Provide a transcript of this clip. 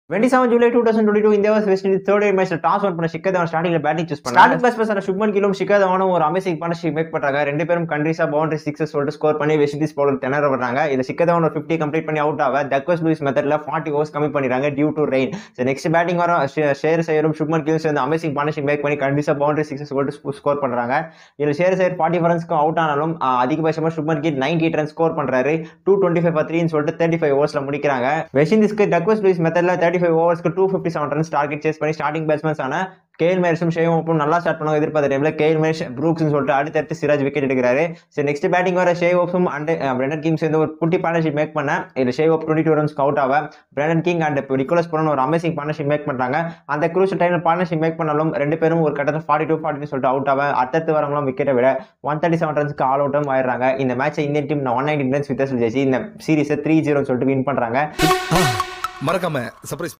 twenty seven July two thousand twenty two India West Indies third year match toss won பண்ண ஷிக்கர் தவன் ஸ்டார்டிங்ல batting choose பண்ணாங்க starting பேஸ் பேஸ் சுப்மன் கிலும் ஷிக்கர் தவனும் ஒரு அமேசிங் பார்ட்னர்ஷிப் மேக் பண்றாங்க ரெண்டு பேரும் கண்ட்ரீஸா பவுண்டரி சிக்ஸஸ் சொல்லிட்டு ஸ்கோர் பண்ணி வெஸ்ட் இண்டீஸ் பவுலர் திணற வர்றாங்க இது ஷிக்கர் தவன் ஒரு ஃபிஃப்டி கம்ப்ளீட் பண்ணி அவுட் ஆக டக்வஸ் லூயிஸ் மெத்தட்ல ஃபார்ட்டி ஓவர்ஸ் கம்மி பண்ணிடுறாங்க due to rain next batting வர ஷேர் செய்யரும் சுப்மன் கிலும் சேர்ந்து அமேசிங் பார்ட்னர்ஷிப் மேக் பண்ணி கண்டிப்பா பவுண்டரி சிக்ஸஸ் சொல்லிட்டு ஸ்கோர் பண்றாங்க இதுல ஷேர் செய்யர் ஃபார்ட்டி ரன்ஸ்க்கு அவுட் ஆனாலும் ஆஹ், அதிகபட்சமா Shubman Gill ninety eight run score பண்றாரு டூ டுவெண்ட்டி ஃபைவ் த்ரீன்னு சொல்லிட்டு தேர்ட்டி ஃபைவ் ஓவர்ஸ்ல முடிக்கிறாங்க வெஸ்ட் இண்டீஸ்க்கு டக்வஸ் லூயிஸ் மெத்தட்ல தேர்ட்டி ஃபைவ் ஓவர்ஸ்க்கு two fifty seven runs target chase பண்ணி ஸ்டார்டிங் பேட்ஸ்மேன்ஸ் ஆன கேஎல் மேரிஸும் ஷேவும் அப்புறம் நல்லா ஸ்டார்ட் பண்ணுவாங்க எதிர்பார்த்த டைம்ல கேஎல் மேரிஸ் ப்ரூக்ஸ்னு சொல்லிட்டு அடுத்தடுத்து சிராஜ் விக்கெட் எடுக்கிறாரு சரி நெக்ஸ்ட் பேட்டிங் வர ஷேவ் ஓப்ஸும் அண்ட் பிரெண்டன் கிங் சேர்ந்து ஒரு குட்டி பார்ட்னர்ஷிப் மேக் பண்ண இதுல ஷேவ் ஓப் டுவெண்ட்டி டூ ரன்ஸ்க்கு அவுட் ஆக Brandon King and Nicholas Pooran ஒரு அமேசிங் பார்ட்னர்ஷிப் மேக் பண்றாங்க அந்த குரூஷ் டைம்ல பார்ட்னர்ஷிப் மேக் பண்ணாலும் ரெண்டு பேரும் ஒரு கட்டத்தில் ஃபார்ட்டி டூ ஃபார்ட்டி சொல்லிட்டு அவுட் ஆக அடுத்தடுத்து வரவங்களும் விக்கெட்டை விட ஒன் தேர்ட்டி செவன் ரன்ஸ்க்கு ஆல் அவுட்டும் ஆயிடுறாங்க இந்த match Indian team one ninety runs வித்தியாசம் ஜெயிச்சு இந்த சீரிஸை த்ரீ ஜீரோன்னு சொல்லிட்டு வின் பண்றாங்க மறக்காம சர்ப்ரைஸ்